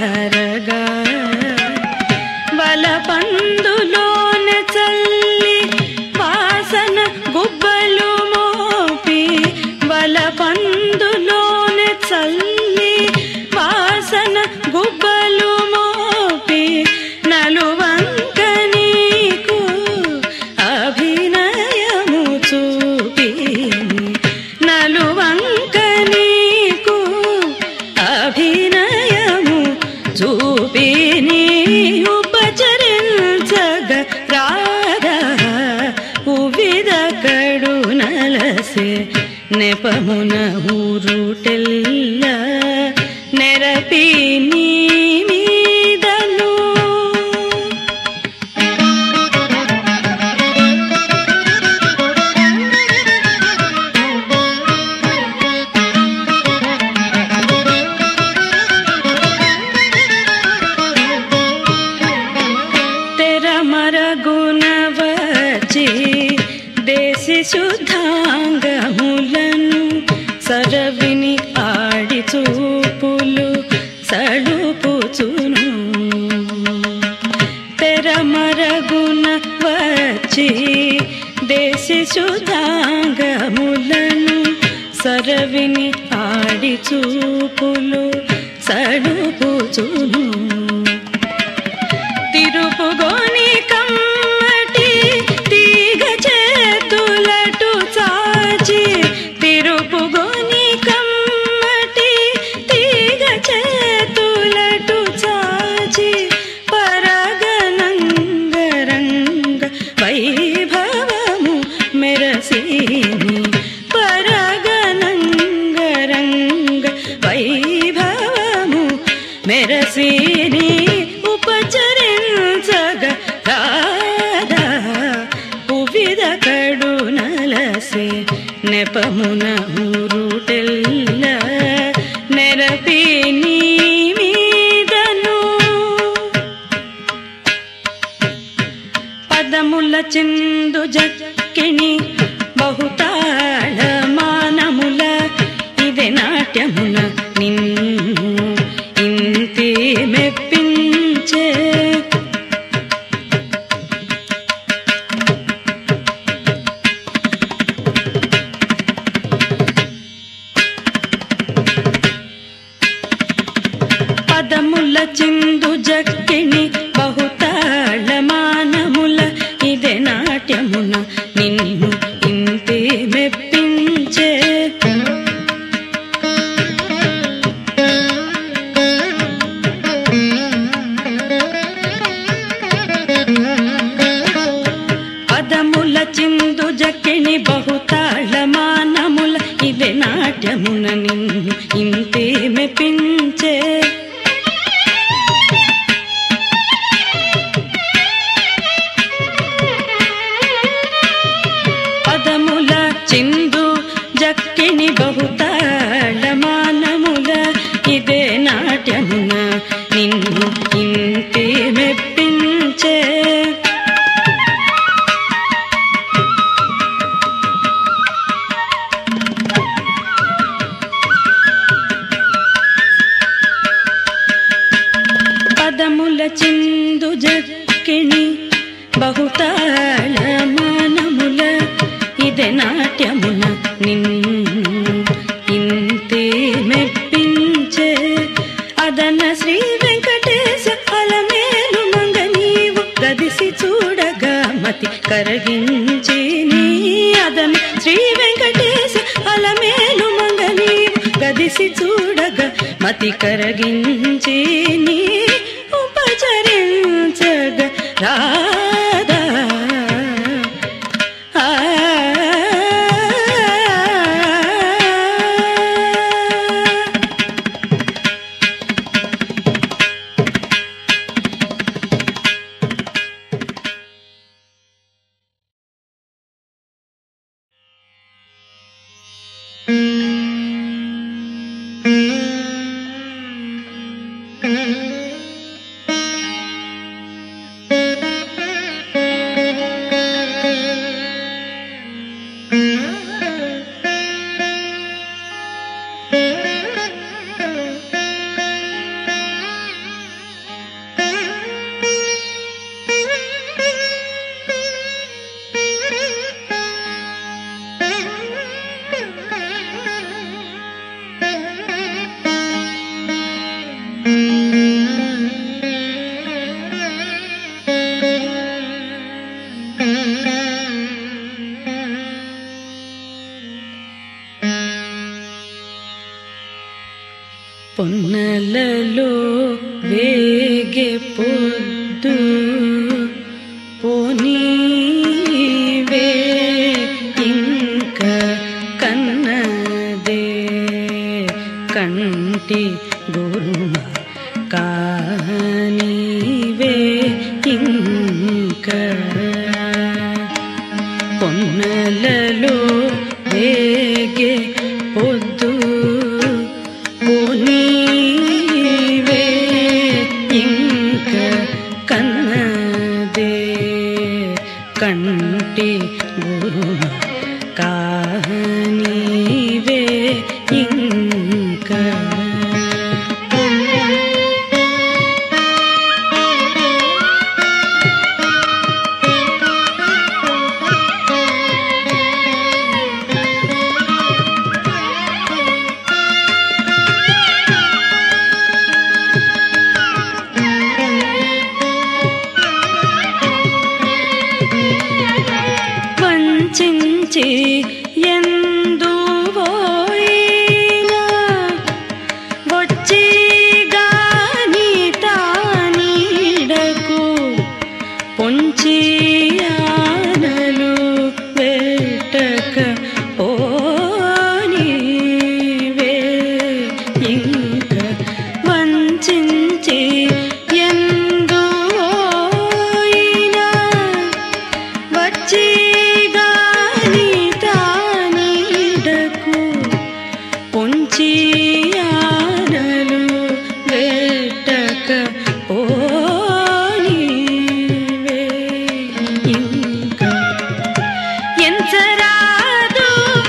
జారగా వల పందులోన చల్లి వాసన గుబ్బలు మోపి వల పందులోన చల్లి వాసన గుబ్బలు మోపి నలువంక నీకు అభినయము చూపి నలువంక నీకు అభినయము చూపి నీ ఉపచరించగ రాధా ఉవిద కడునలసే నెపమున ఊరుటెల్ల నెరపి నీ మీదను తెర మరగునవచి దేశి శుద్ధాంగములను సరవిని ఆడి చూపులు సడుపుచును తెర మరగున వచ్చి దేశి శుద్ధాంగములను సరవిని ఆడి చూపులు సడుపుచును తిరుపుగోని కమ్మటి తీగ చేతులటు చాచి తిరుపుగోని కమ్మటి తీగ చేతులటు చాచి పరగనంగరంగ వైభవము మెరసిని పరగనంగరంగ వైభవము మెరసిని ఉపచరించగ రాధా ఉవిద కడునలసే నెపమున ఊరుటెల్ల నెరపి నీ మీదను పదముల చిందు జక్కిణి బహుతాళ మానముల ఇది నాట్యమున నిన్ను ఇంతే మెప్పించే పదముల చిందు జక్కిణి బహుతాళ మానముల ఇదే నాట్యమున నిన్ను ఇంతే మెప్పించే పదముల చిందు జక్కిణి బహుతాళ మానముల ఇదే నాట్యమున నిన్ను ఇంతే మెప్పించే పదముల చిందు జక్కిని బహుతాళ మానముల ఇదే నాట్యమున నిన్ను ఇంతే మెప్పించే పదముల చిందు జక్కిణి బహుతాళ మానముల ఇదే నాట్యమున నిన్ను ఇంతే మెప్పించే అదన శ్రీ వెంకటేశ అలమేలు మంగ నీవు గదిసి చూడగా మతి కరగించి నీ అదన శ్రీ వెంకటేశ అలమేలు మంగ నీవు గదిసి చూడగా మతి కరగించి నీ ఉపచరించగ రాధా ఆ Thank you. పొన్నలలో వేగే పొద్దు పోనీవే ఇంక కన్నదే కంటి గురుమ కానీవే ఇంక పొన్నలలో వేగే పొద్దు పోనీవే ఇంక కన్నదే కంటి గురు కానీవే ఇంక వంచించి ఎందు పోయినా వచ్చి గాని తానీడకు పొంచి ఆనలు వేటక పోనీవే ఇంక వంచించి ఎందు పోయినా వచ్చి గాని తానీడకు పొంచి ఆనలు వేటక పోనీవే ఇంక ఎంచరాదు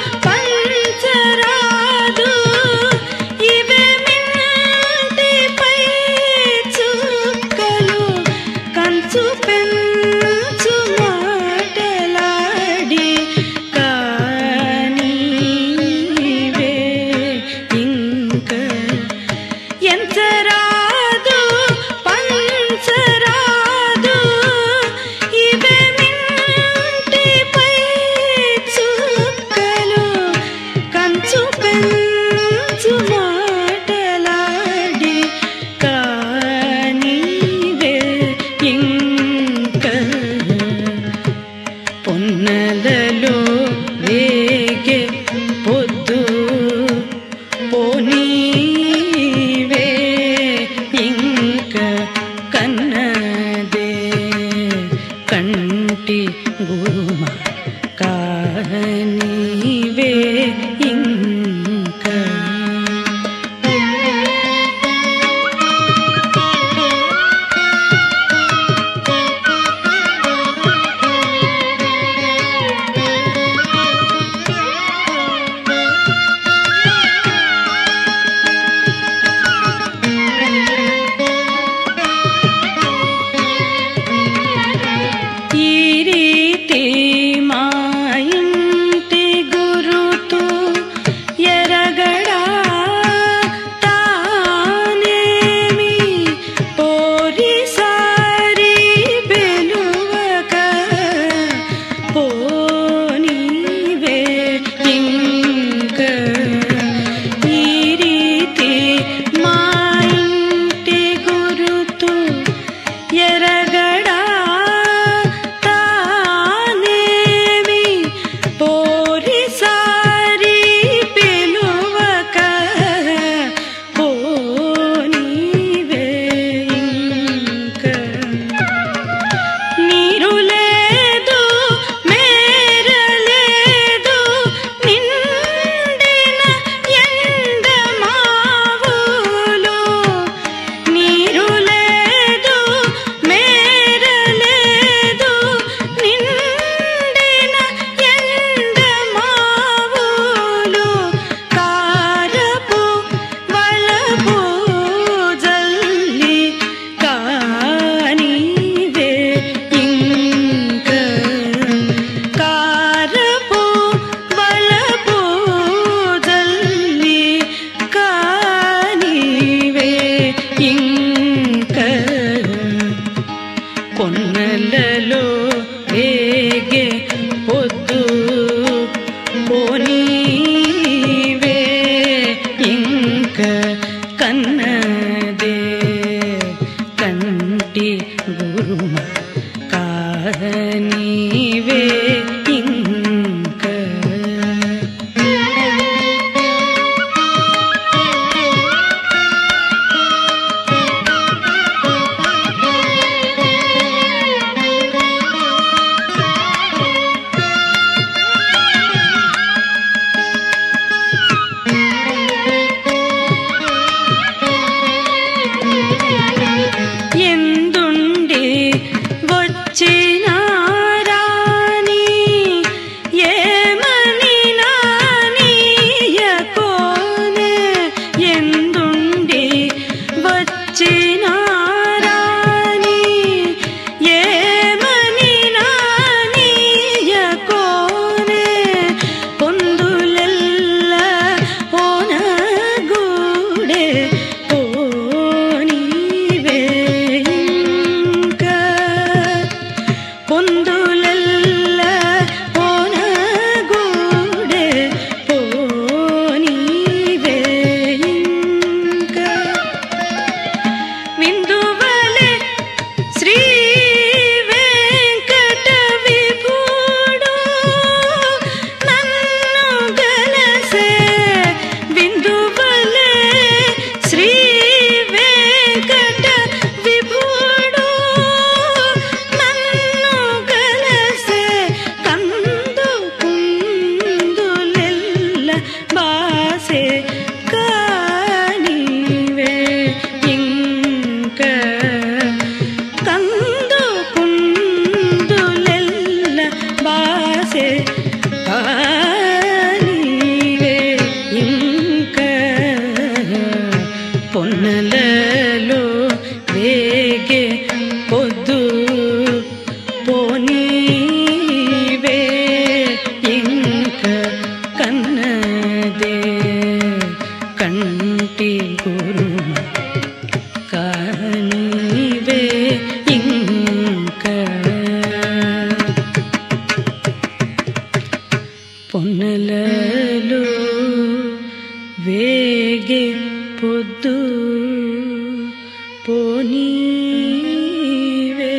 పంచరాదు ఇవే మిన్నంటిపై చుక్కలు కంచు పెంచు మాటలాడి కానీవే ఇంక ఎంచరాదు పంచరాదు ఇవే మింటిపై చుక్కలు కంచు పెంచు మాటలాడి కానీవే ఇంక పొన్నలలో వేగే పొద్దు పోనీవే ఇంక కన్నదే కంటి గురుమ కానీవే ఇంక ఈ రీతి మా ఇంటి గురుతు ఎరగడా తానేమి పోరిసారి బెలువక పోనీవే ఇంక ఈ రీతి మా ఇంటి గురుతు ఎరగడా తానేమి పోరిసారి పిలువక పోనీవే ఇంక నీరు లేదు మేర లేదు నిండిన ఎండ మావులు నీరు లేదు మేర లేదు నిండిన ఎండ మావులు కారపు వలపు జల్లి కానీవే ఇంక కారపు వలపు జల్లి కానీవే ఇంక పొన్నలలో వేగే పొద్దు పోనీవే ఇంక కన్న కంటి గురుమ కానీవే ఇంక ఎందుండి వచ్చినారాని ఏమని నానీయకోనే ఎందుండి వచ్చినారాని ఏమని నానీయకోనే పొందులెల్ల ఓనగూడే పోనీవే ఇంకా పొందులెల్ల ఓనగూడే పోనీవే ఇంకా విందువలె శ్రీ వెంకట విభుడు నన్ను గలసే విందువలె శ్రీ వెంకట విభుడు నన్ను గలసే కందు కుందులెల్ల బాసే కానివే ఇంక కందు కుందులెల్ల బాసే కానివే ఇంక పొన్నలలో వేగే పొద్దు పోనీవే ఇంక కన్నదే కంటి గురు కానీవే ఇంక పొన్నలలో వేగే పొద్దు పోనీవే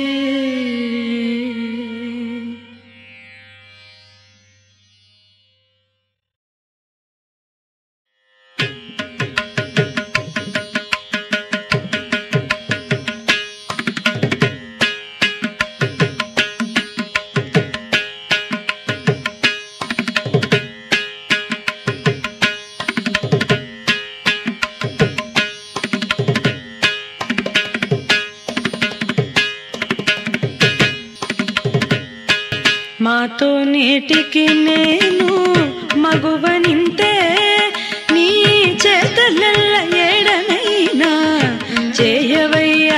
మాతో నేటికి నేను మగువనింతే నీ చేతలల్ల ఏడనైనా చేయవయ్యా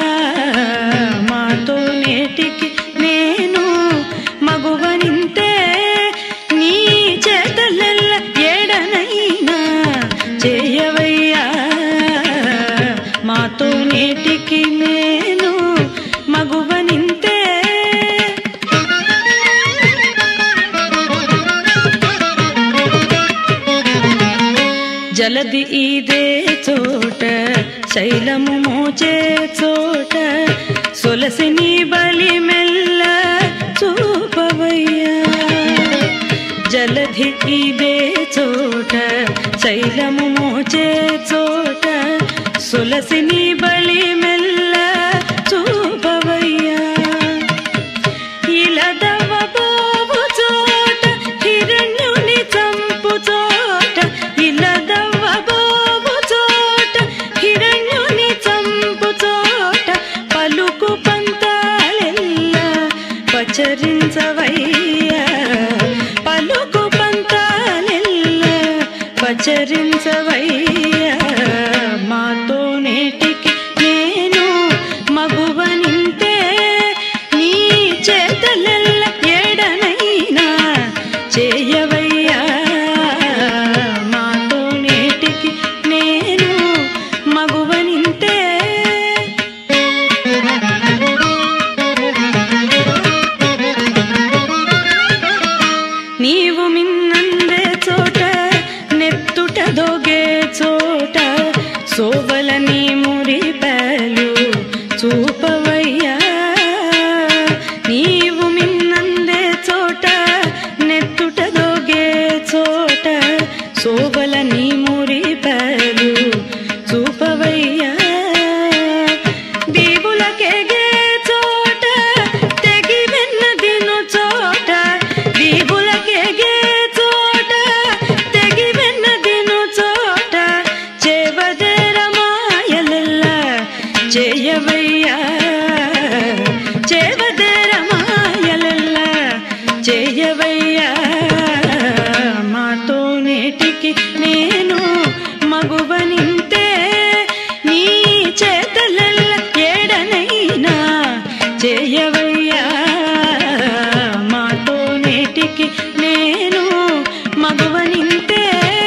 మాతో నేటికి నేను మగువనింతే నీ చేతలల్ల ఏడనైనా చేయవయ్యా మాతో నేటికి నేను మగువనింతే జలది ఇదే చోట శైలము మోచే చోట సొలసిని బలి మెల్ల చూపవయ్యా జలధి ఇదే చోట శైలము మోచే చోట సొలసిని బలి మెల్ల చూపవయ్యా ఇలదవ పోవు చోట హిరణ్యుని చంపు చోట ఇలదవ పోవు చోట హిరణ్యుని చంపు చోట పలుకు పంతాలెల్ల పచరించవయ్యా పలుకు పంతాలెల్ల చూపవయ్యా నీవు మిన్నందే చోట నెత్తుట దోగే చోట శోభల నీ మురిపలు చూపవయ్యా దీవులకెగే చోట తెగి వెన్నదిను చోట దీవులకెగే చోట తెగి వెన్నదిను చోట చేవదేర మాయలెల్ల చేయవయ్యా చేవదేర మాయలెల్ల చేయవయ్యా మాతో నేటికి నేను మగువనింతే నీ చేతలల్ల ఏడనైనా చేయవయ్యా మాతో నేటికి నేను మగువనింతే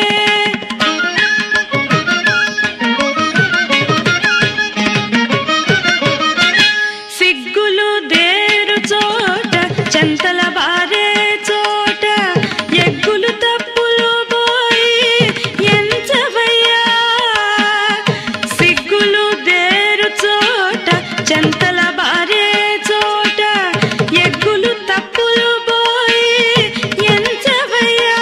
సిగ్గులు దేరు చోట చెంతల బారే చోట ఎగ్గులు తప్పులు పోయి ఎంచవయ్యా సిగ్గులు దేరు చోట చెంతల బారే చోట ఎగ్గులు తప్పులు పోయి ఎంచవయ్యా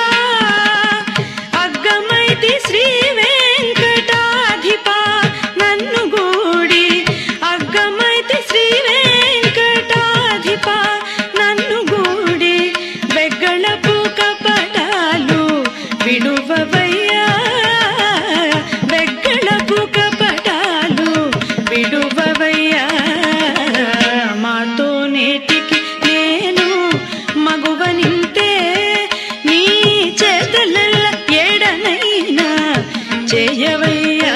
అగ్గమైతి శ్రీ వెంకటాధిప నన్ను గూడి అగ్గమైతి శ్రీ వెంకటాధిప నన్ను గూడి వెగ్గళపు కపటాలు విడువవయ్యా వెగ్గళపు కపటాలు విడువవయ్యా మాతో నేటికి నేను మగువనింతే నీ చేతలల్ల ఏడనైనా చేయవయ్యా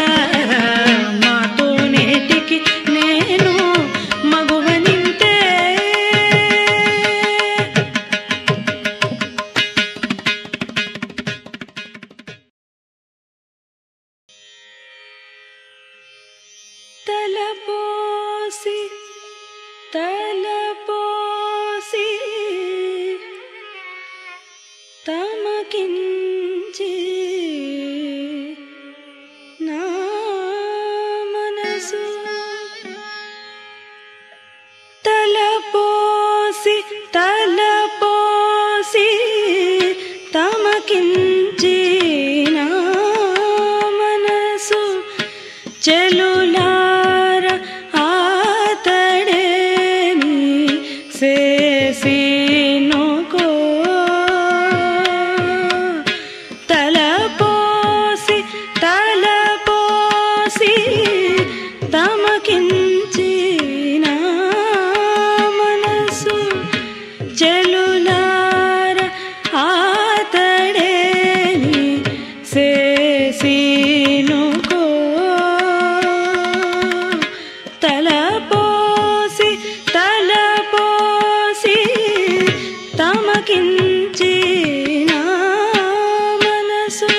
మాతో నేటికి నేను మగువనింతే తలపోసి తలపోసి తమకించి నా మనసు తలపోసి తలపోసి తమకించి నా మనసు చెలులార ఆతడేమి చేసినుకో తలపోసి తలపోసి తమకించి నా మనసు చెలులార ఆతడేని చేసినుకో తలపోసి తలపోసి తమకించి నా మనసు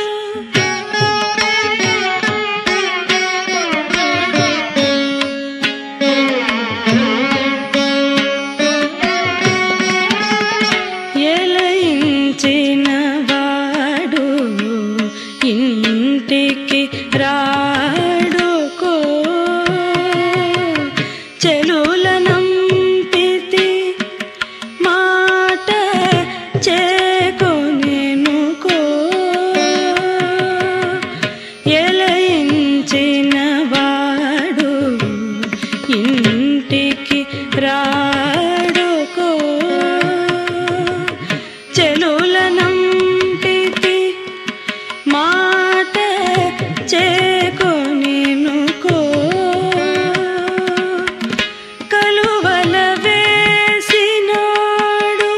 ఎలయించిన వాడు ఇంటికి రాడుకో చెలుల నంపితి మాట చేకొనేనుకో ఎలయించిన వాడు ఇంటికి రాడుకో చెలుల నంపితి మాట చేకొనేనుకో కలువల వేసినాడు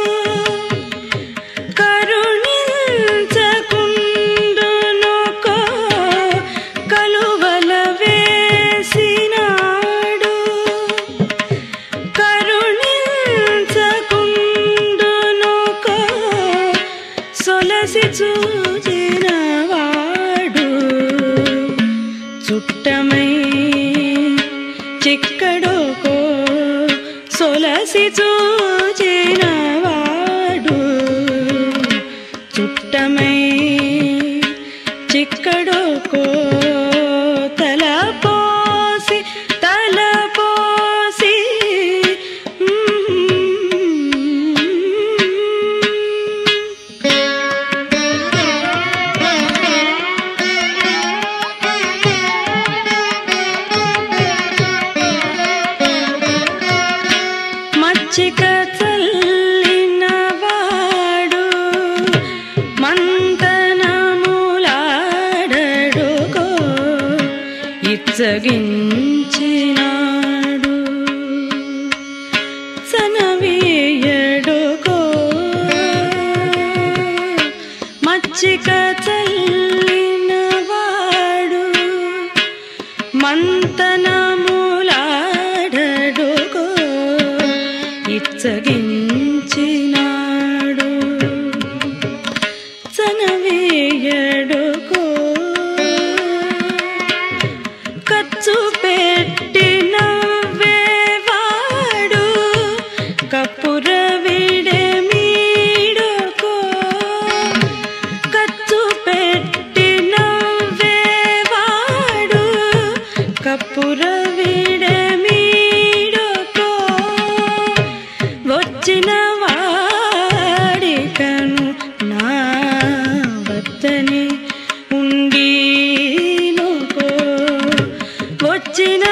కరుణించకుండునుకో కలువల వేసినాడు కరుణించకుండునుకో సొలసి చూచినవాడు చుట్టమై చిక్కడోకో సొలసి చూచినవాడు చుట్టమై చిక్కడోకో తలపోసి తలపోసి మచ్చిక చల్లినవాడు మంతనములాడడుకో ఇచ్చగించినాడు సనవీయడుకో మచ్చిక చల్లినవాడు మంతనములాడడుకో ఇచ్చగించినాడు సనవేయడుకో ఖర్చు పెట్టి నవ్వేవాడు కప్పుర విడమీడుకో ఖర్చు పెట్టి నవ్వేవాడు కప్పుర విడమీడుకో వచ్చిన వాడికను నా వద్దని ఉండీనుకో వచ్చిన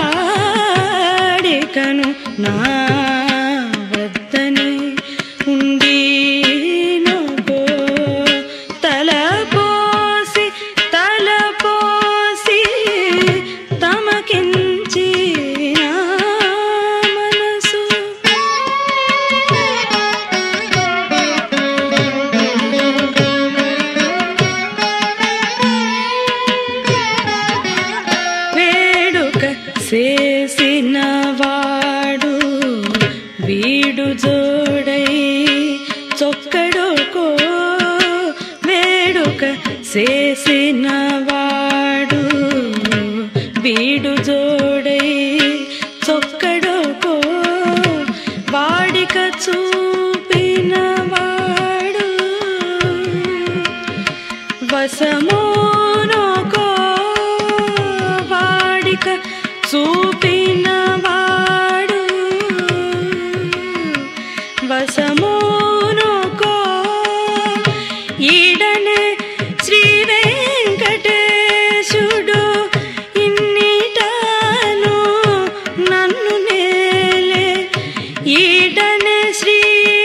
వాడికను నా వద్దని ఉండీనుకో తలపోసి తలపోసి తమకించిన మనసు వేడుక చేసిన వాడు వీడు జోడై చొక్కడుకో వేడుక చేసిన వాడు వీడు జోడై చొక్కడుకో వాడిక చూపిన వాడు వసమోనోకో వాడిక చూపిన వాడు వసమోనోకో ఈడనే శ్రీ వెంకటేశుడు ఇన్నిటాను నన్ను నేలే ఈడనే శ్రీ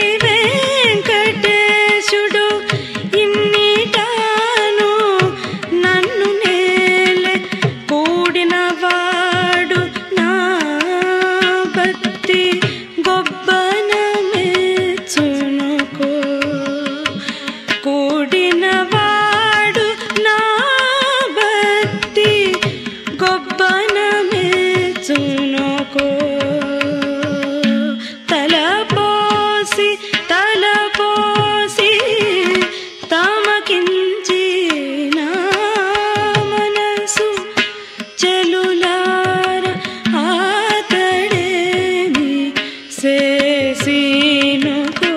వెంకటేశుడు ఇన్నిటాను నన్ను నేలే కూడిన వాడు నా భక్తి గొప్పన మెచ్చునుకో కూడిన వాడు నా భక్తి గొప్పన మెచ్చునుకో తలపోసి తలపోసి తమకించిన మనసు చెలులార ఆతడేమి చేసినుకో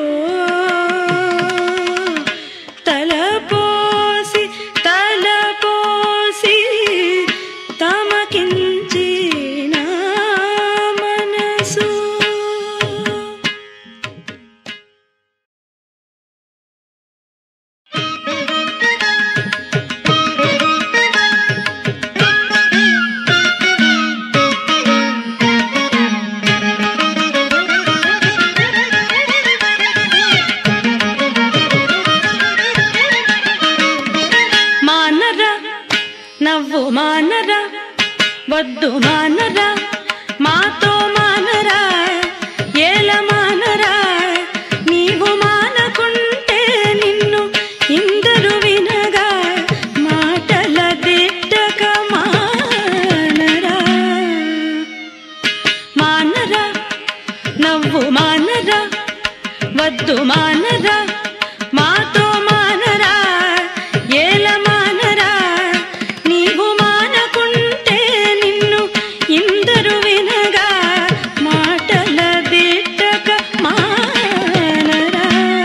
తలపోసి తలపోసి తమకించిన మనసు మానరా నవ్వు మానరా వద్దు మానరా మాతో మానరా ఏల మానరా నీవు మానకుంటే నిన్ను ఇందరు వినగా మాటల దిట్టక మానరా మానరా నవ్వు మానరా వద్దు మానరా మాతో మానరా ఏల మానరా నీవు మానకుంటే నిన్ను ఇందరు వినగా మాటల దిట్టక మానరా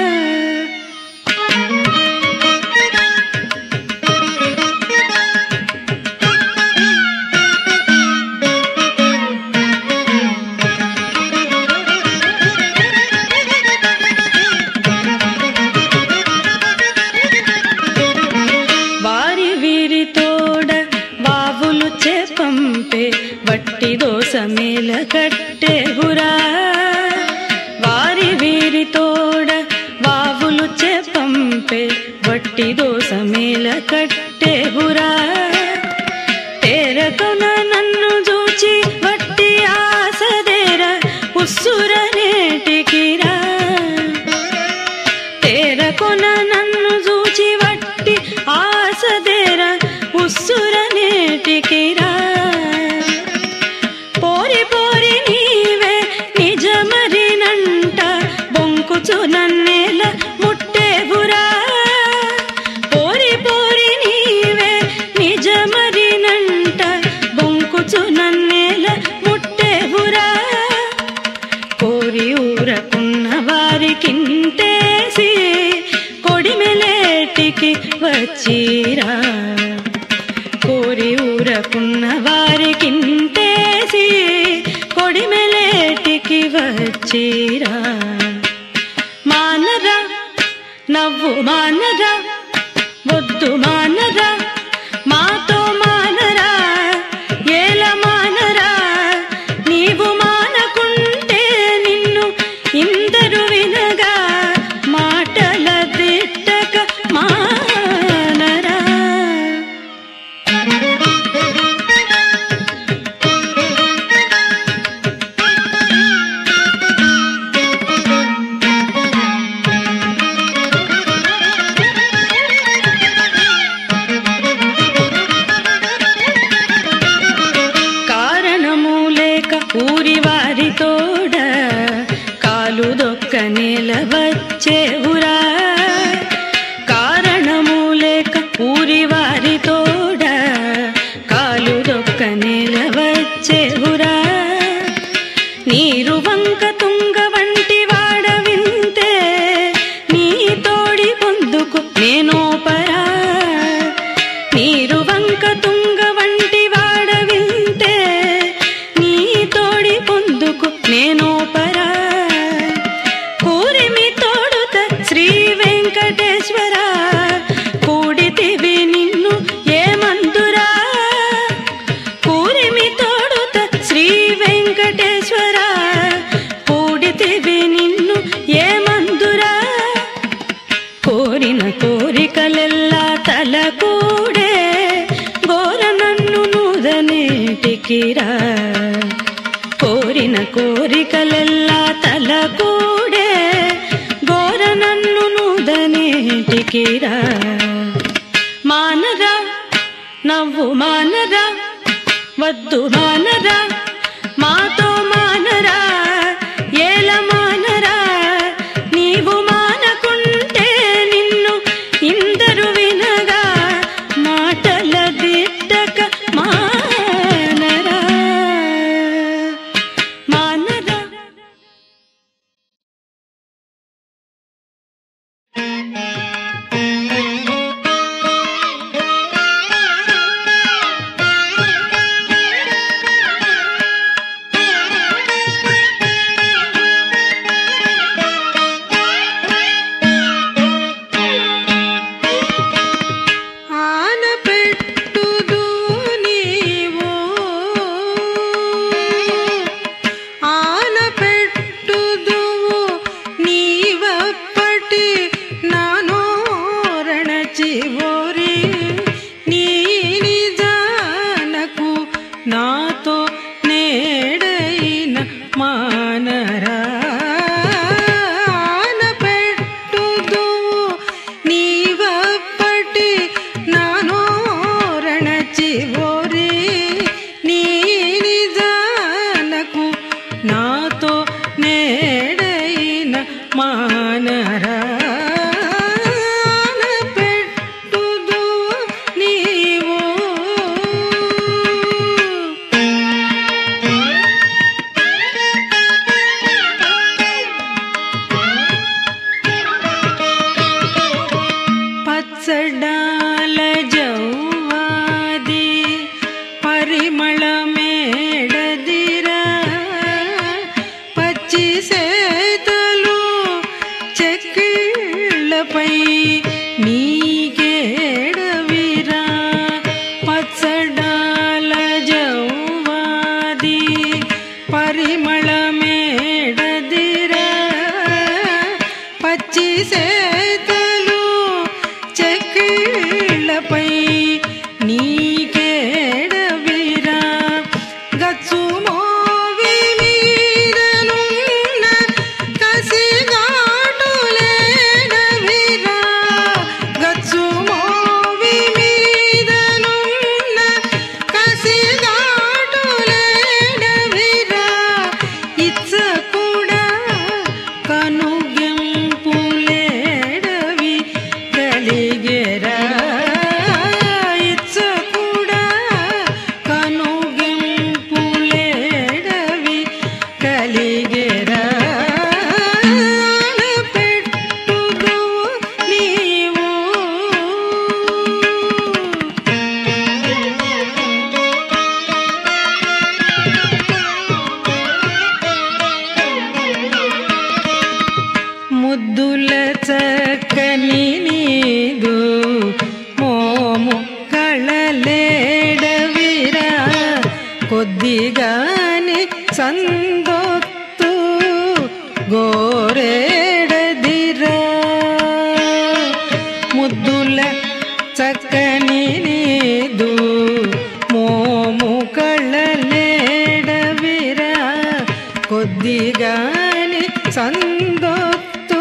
వారి వీరి తోడ వావులు చేపంపే వట్టి దోస మేల కట్టెగురా ఉంటే వట్టి దోస మేల కట్టేవురా తేరకొన నన్ను చూచి వట్టి ఆసదేర ఉస్సుర నేటికిరా తేరకొన నన్ను చూచి వట్టి ఆసదేర ఉస్సుర నేటికిరా పోరి పోరి నీవే నిజమరినంట బొంకుచు నన్నేల ముట్టేవురా పోరి పోరి నీవే నిజమరినంట బొంకుచు నన్నేల ముట్టేవురా కోరి ఊరకున్న వారికింతేసి కొడిమెలేటికి వచ్చిరా కోరి ఊరకున్న వారికింతేసి కొడిమెలేటికి వచ్చిరా మానరా నవ్వు మానరా వద్దు మానరా మాతో మానరా ఏల మానరా నీవు మానకుంటే నిన్ను ఇందరు వినగా మాటల దిట్టక మానరా కారణము లేక ఊరి వారి తోడ కాలు దొక్క నిలవచ్చేవురా కారణము లేక ఊరి వారి తోడ కాలు దొక్క నిలవచ్చేవురా నీరు వంక తుంగ వంటి వాడ వింతే నీ తోడి పొందుకు నేను పరా నీరు వంక తుంగ వంటి వాడ వింతే నీ తోడి పొందుకు నేను పరా కూరిమి తోడుత శ్రీ వెంకటేశ్వర కూడితివి నిన్ను ఏమందురా కూరిమి తోడుత శ్రీ వెంకటేశ్వర కూడితివి నిన్ను ఏమందురా కోరిన కోరికలెల్లా తల కూడే గోర నన్ను నూదనేటికిరా కోరిన కోరికలెల్లా తల కూడే గోర నన్ను నూదనేటికిరా మానరా నవ్వు మానరా వద్దు మానరా మాతో మానరా ఏల మానరా నీవు మానకుంటే నిన్ను ఇందరు వినగా మాటల దిట్టక మానరా మానరా ఆ కలిగేరా పెట్టుదు నీవు ముద్దుల చక్కని నీదు మోము కళలేడవిరా కొద్దిగాని సందొత్తు గోరేడదిరా ముద్దుల చక్కని నీదు మోము కళ్ళలేడవిరా కొద్దిగాని సందొత్తు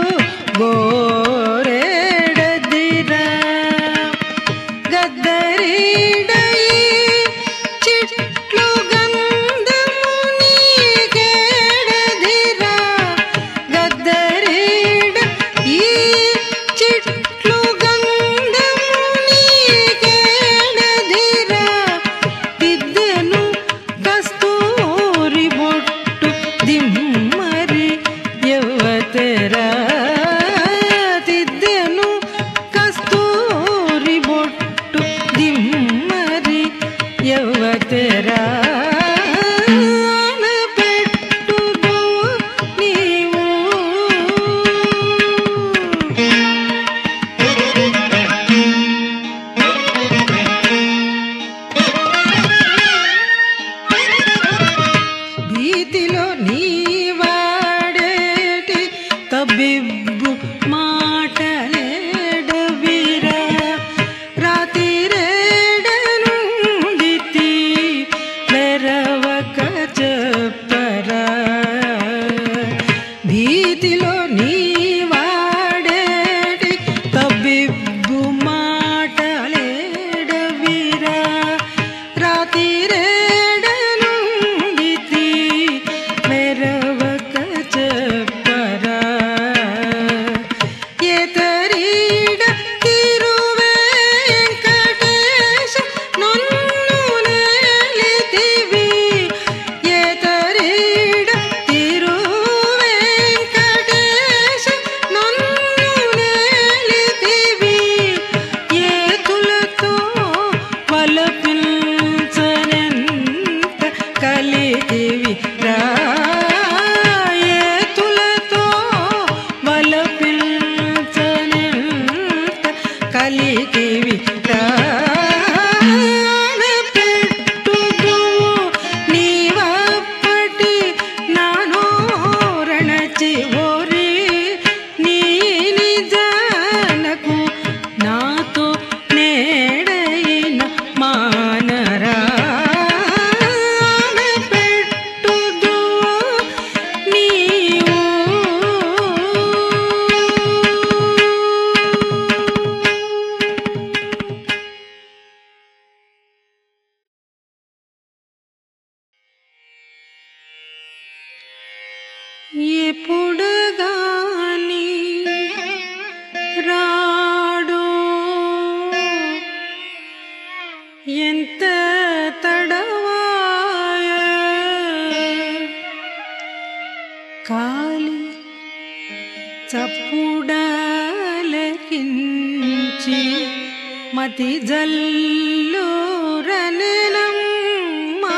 గోరేడదిరా గద్దరీడై చిట్లు గంధము నీకేడదిరా గద్దరీడ ఈ చిట్లు గంధము నీకేడదిరా దిద్దెను కస్తూరి బొట్టు దిమ్మరి యవ్వతెరా దిద్దెను కస్తూరి బొట్టు దిమ్మరి యవ్వతెరా పెట్టుదు నీవు భీతిలో నీవాడేటి తబిబ్బు మాటలేడవిరా రాతిరేడనుండితి వెరవక చెప్పరా భీతిలో నీవాడేటి తబిబ్బు మాటలేడవిరా రాతిరేడనుండితి మెరవక చెప్పరా ఏతరీడ తిరువేంకటేశ నన్ను నేలితివి ఏతరీడ తిరువేంకటేశ నన్ను నేలితివి ఏతులతో వలపించనెంత కలిగివి రాయేతులతో వలపించనెంత కలిగివి పెట్టుదు నీవప్పటి నానోరణచి ఓరి నీ నిజానకు నాతో నేడైన మానరా పెట్టుదు నీవు ఎప్పుడు గాని రాడు ఎంత తడవాయ కాలి చప్పుడలకించి మతి జల్లూరనెనమ్మా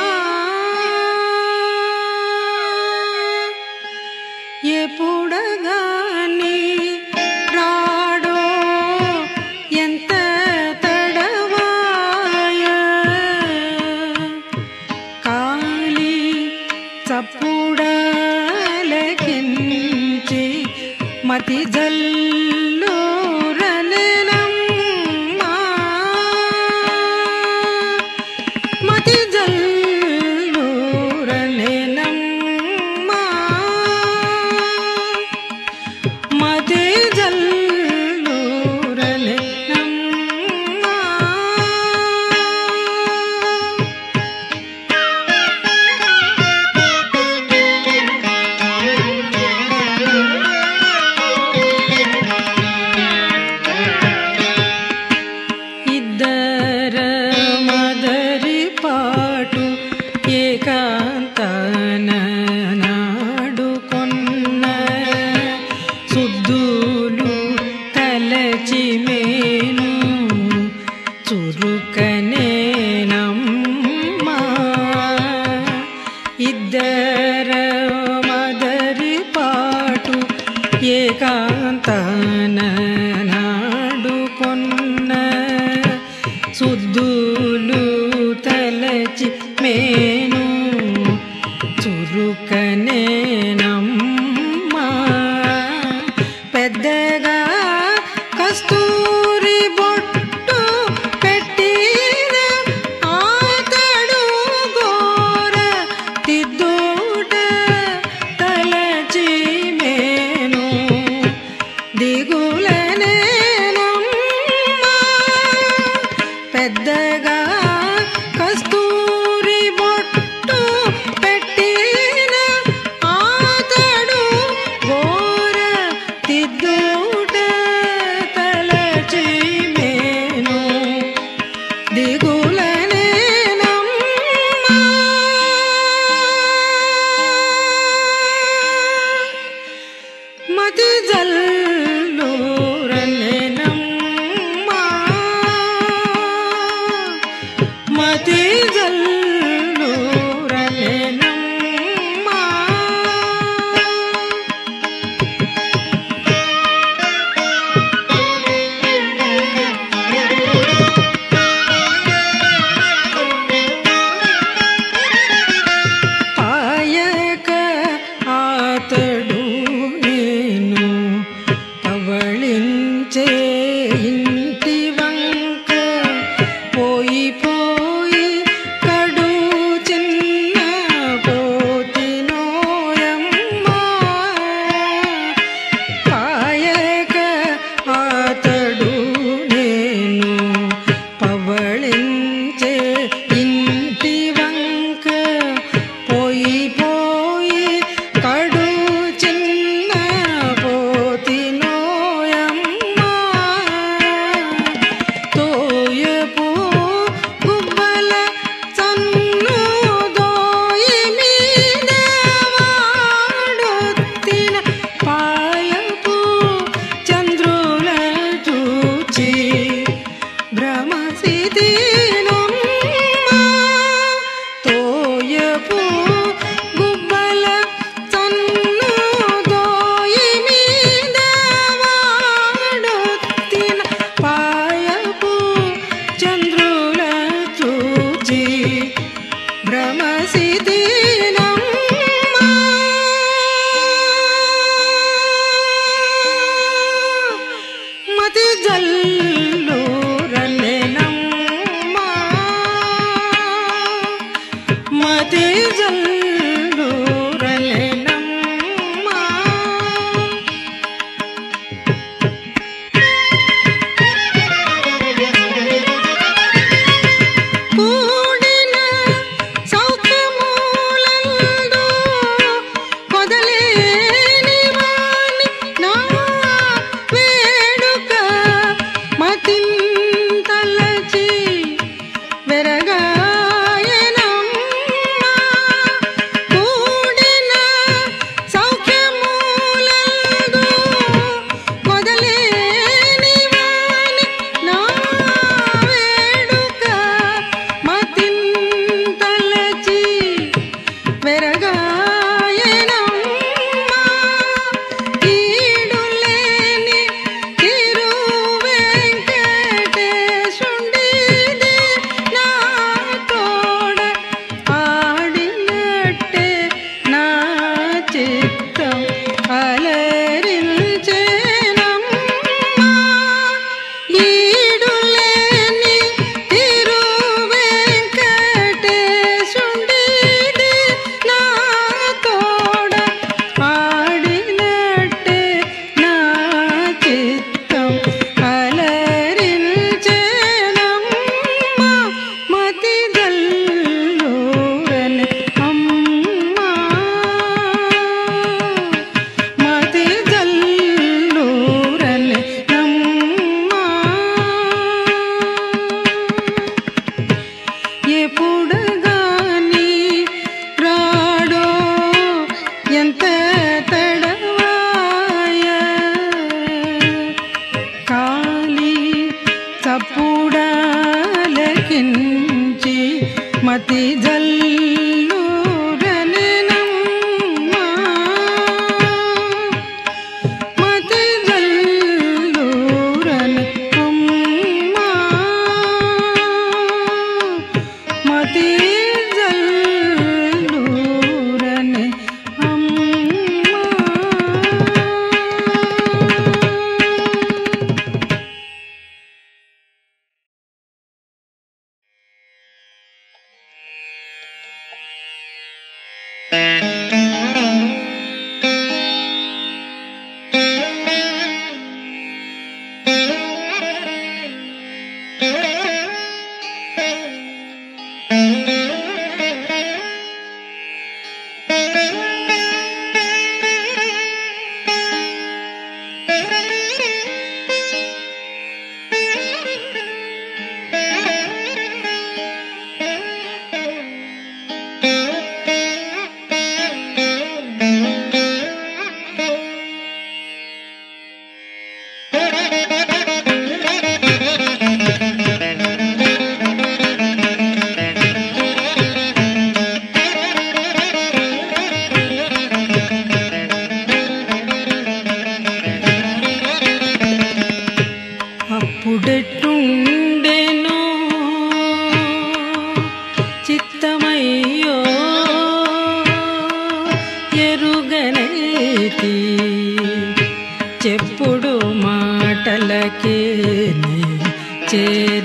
ఎప్పుడగాని రాడో ఎంత తడవాయ కాలి చప్పుడలకించి మతి జల్లూరనెనమ్మా మతి జల్లూరనెనమ్మా మతి జల్లూరనెనమ్మా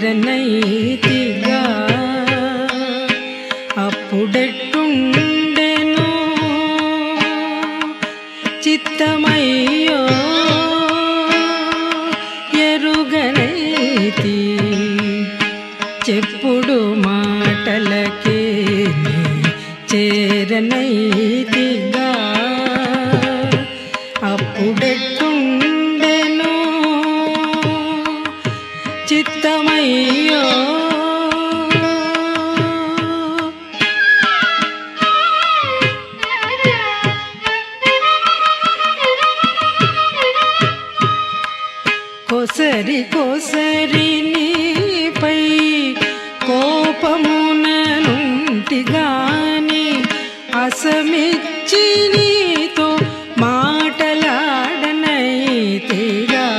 చేరనైతిగా అప్పుడెట్టుండెను చిత్తమయ్యో ఎరుగనైతి చెప్పుడు మాటలకే చేరనైతిగా అప్పుడెట్టుండెను చిత్తమయ్యో కొసరి కొసరి నీపై కోపముననుంటి గాని అసమిచ్చి నీతో మాటలాడనైతిగా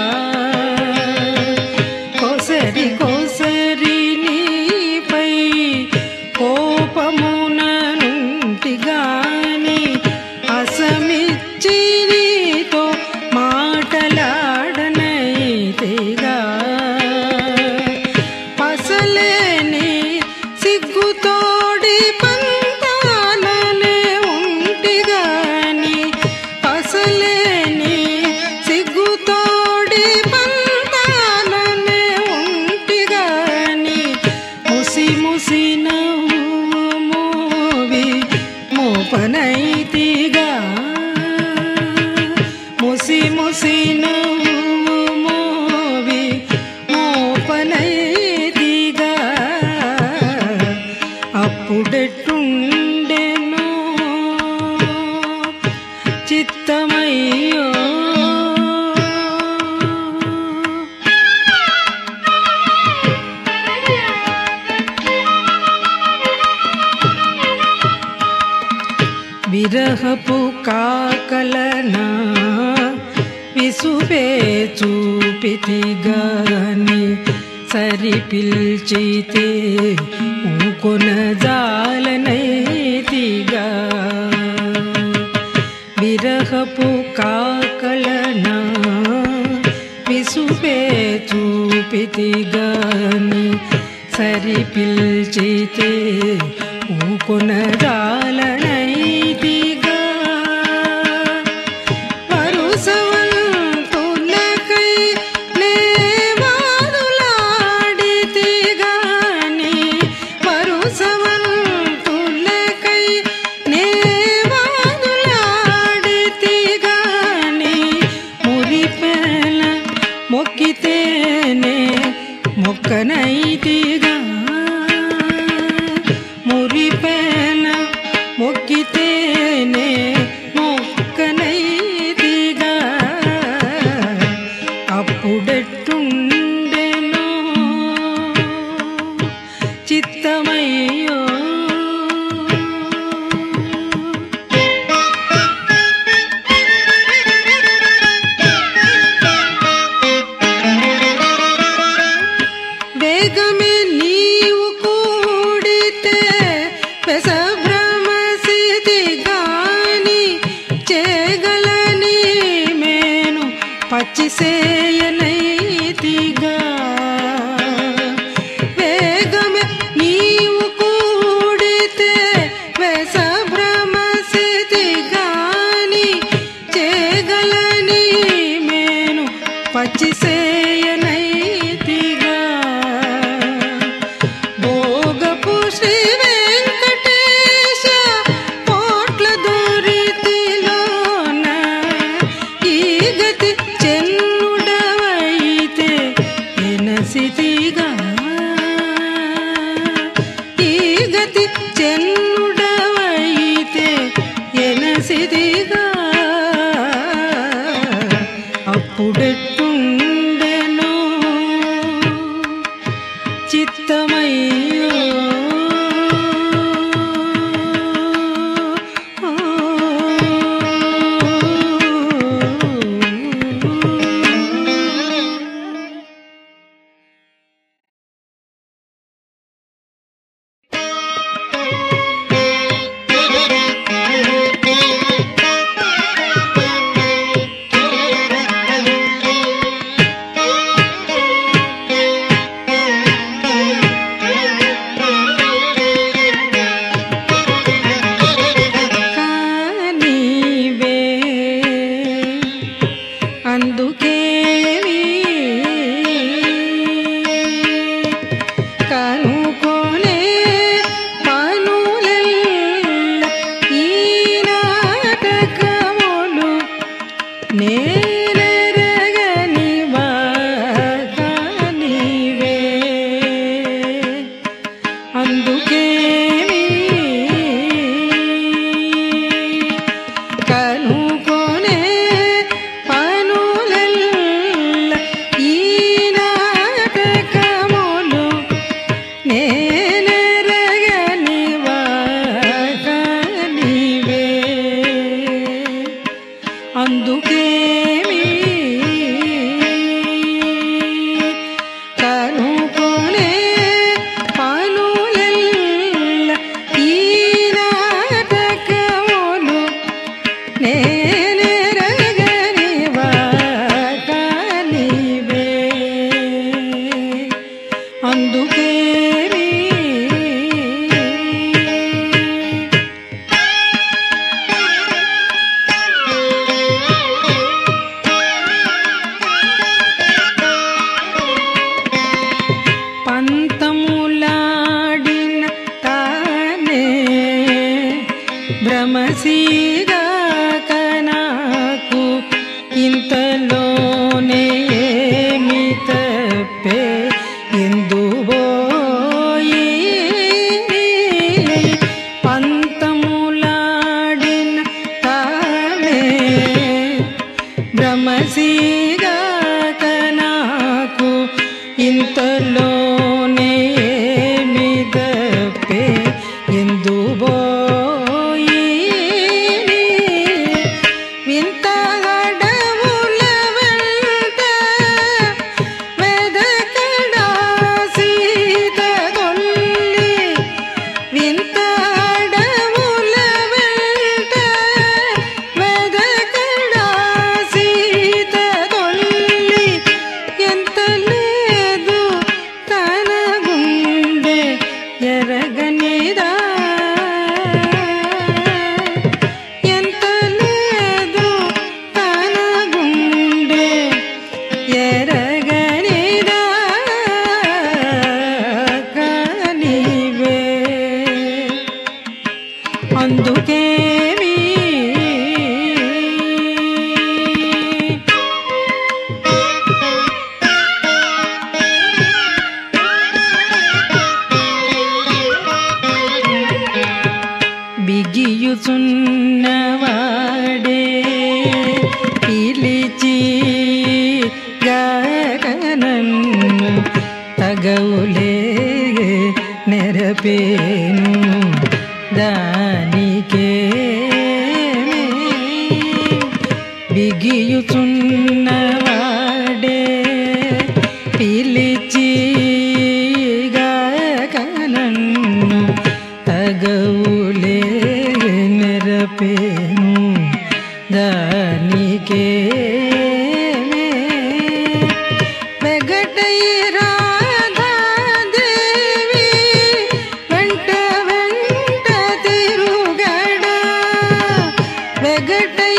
కొసరి కొసరి నీపై కోపముననుంటి గాని అసమిచ్చి నీతో మాటలాడనైతిగా పసలేని సిగ్గుతోడి పంతాలనే ఉంటిగాని పసలేని సిగ్గుతోడి పంతాలనే ఉంటిగాని ముసి ముసి నవ్వు మోవి మోపనైతిగా ముసి ముసి నవ్వు మోవి మోపనైతిగా అప్పుడెట్టుండెను చిత్తమయ్యో విరహపు కాకలనా విసుపే చూపితిగాని సరి పిల్చితే ఊకొన జాలనైతిగా విరహపు కాకలనా విసుపే చూపితిగాని సరి పిల్చితే ఊకొన జాలనైతిగా వరుసవంతులకై లేవాదులాడితి గాని వరుసవంతులకై నేవాదులాడితి గాని మురిపెల మొక్కితేనే మొక్కనైతిగా మురిపెల మొక్కితేనే మొక్కనైతిగా అప్పుడెట్టుండెను చిత్తమయ్యో వేగమే నీవు కూడితే పెసభ్రమసిది గాని చేగలని మేను పచ్చిసేయనైతిగా వేగమే నీవు కూడితే వెసభ్రమసిది గాని చేగలని మేను పచ్చిసేయనైతిగా భోగపు శ్రీ వెంకటేశ కోట్ల దూరితిలోన ఈ గతి చెన్నుడవైతే ఎనసితిగా ఈ గతి చెన్నుడవైతే ఎనసిదిగా అప్పుడెట్టుండెను అందుకేమి కనుకొనే పనులెల్ల ఈ నాటకములు నేనెరగని వాటనివే అందుకేమి పంతములాడిన తానే భ్రమసీగా కనాకు ఇంతలోనే ఏమి తప్పే ఎందుబోయి పంతములాడిన తానే భ్రమసీగా కనాకు ఇంతలోనే ఏమి తప్పే ఎందుబోయి వింత అడవుల వెంట వెదకడా సీత దొల్లి వింత అడవుల వెంట వెదకడా సీత దొల్లి ఎంత లేదు తన గుండె ఎరగనిదా ఎంత లేదు తన గుండె ఎరగనిదా కానివే అందుకేమి బిగియుచున్నవాడే పిలిచి గగనన్ను తగవులే నెరపేను దానికే బిగియుచున్నవాడే పిలిచి గగనన్ను తగవులే నెరపేను దానికే వెగటై రాధాదేవి వెంట వెంట తిరుగడా వెగటై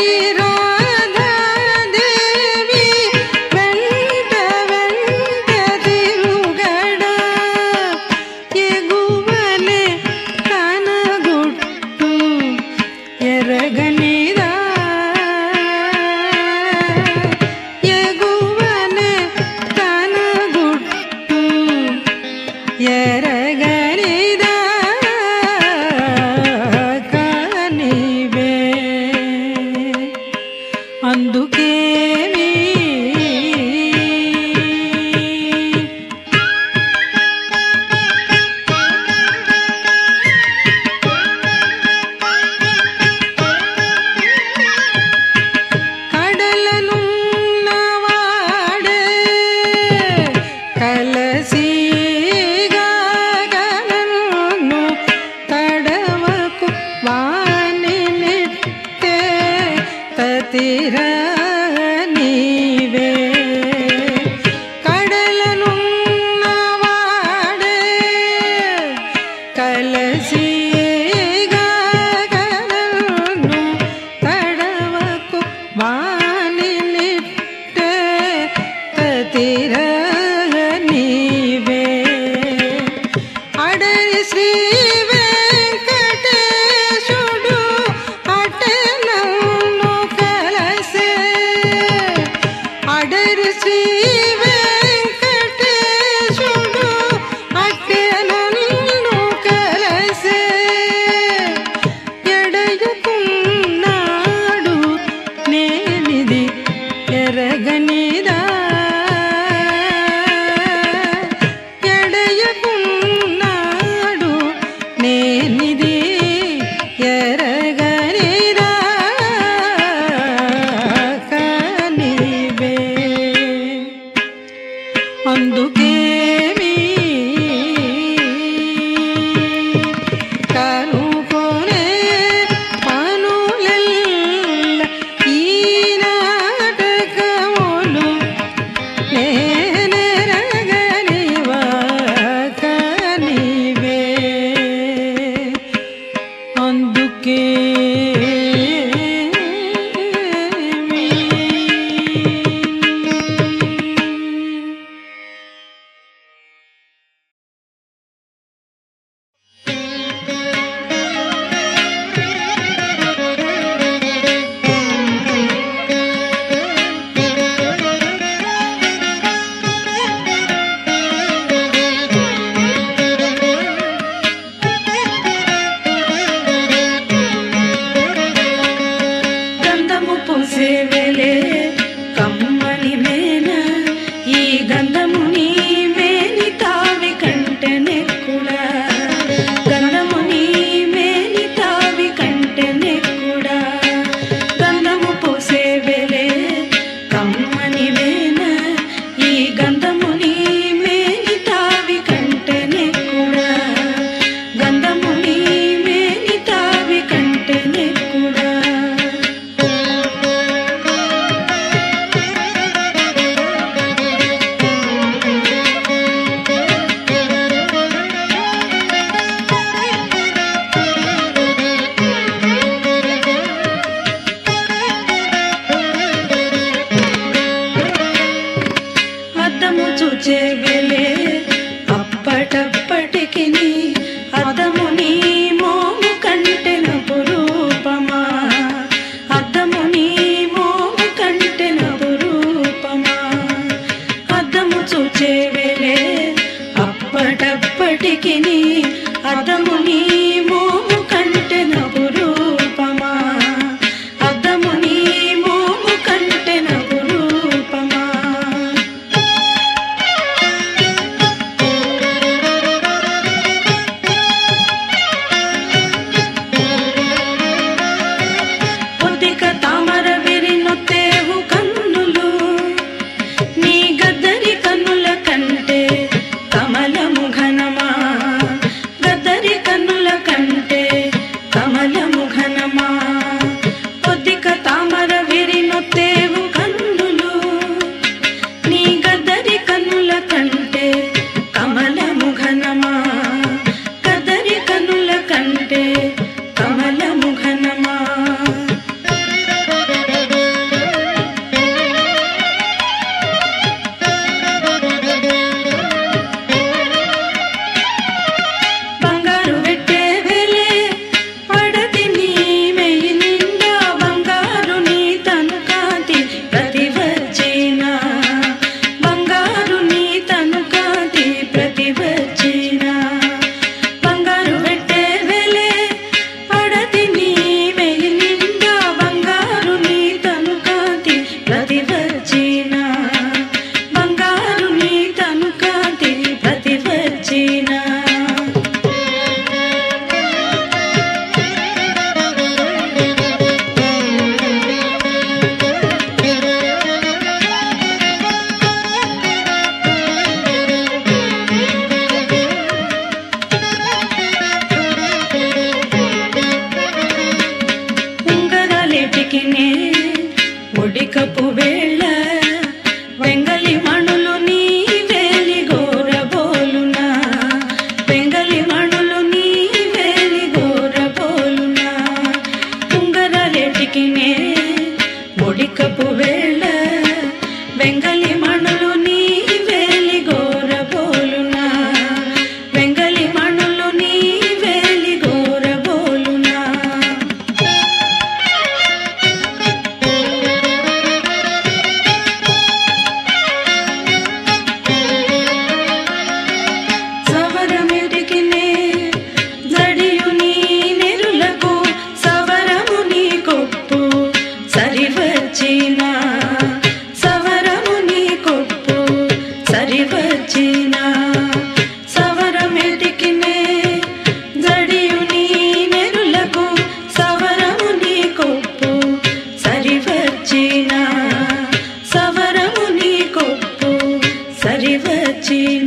రాధాదేవి వెంట వెంట తిరుగడా ఎగువలే తన గుట్టు ఎరగనిదా ఎగువలే తన గుట్టు ఎరగనిదా కానివే అందుకేమి కడలనున్నవాడే కలసిగా గగనను తడవకు వానిలిట్టే తతిర నీవే కడలనున్నవాడే కలసిగా గగనను తడవకు వానిలిట్టే తతిర నీవే అడరి శ్రీ వెంకటేశుడు అటనను కలసే ఒడికపు వేళ వెంగలి మణులు నీ వేలి గోరబోలునా వెంగలి మణులు నీ వేలి గోరబోలునా ఉంగరాలెటికి నే ఒడికపు వేళ వెంగలి మణులు నీ వేలి గోరబోలునా వెంగలి మణులు నీ వేలి గోరబోలునా సవరమెటికినే జడియు నీ నెరులకు సవరము నీ కొప్పు సరివచ్చిన సవరము నీ కొప్పు సరివచ్చిన సవరమెటికినే జడియు నీ నెరులకు సవరము నీ కొప్పు సరివచ్చిన సవరము నీ కొప్పు సరివచ్చిన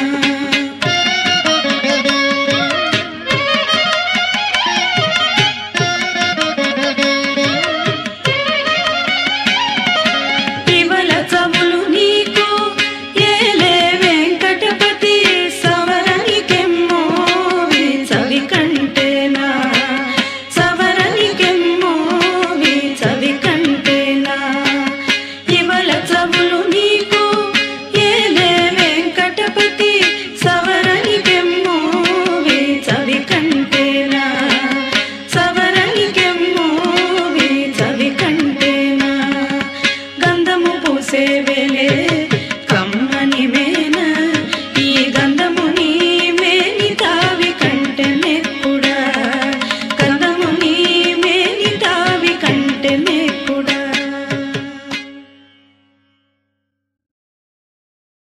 ఇవల చములు నీకు ఏలే వెంకటపతి సవరనికెమ్మో చవి కంటేనా సవరనికెమ్మో చవి కంటేనా ఇవల చములు నీకు ఏలే వెంకటపతి సవరనికెమ్మో చవి కంటేనా సవరనికెమ్మో చవి కంటేనా గంధము పూసే వేలే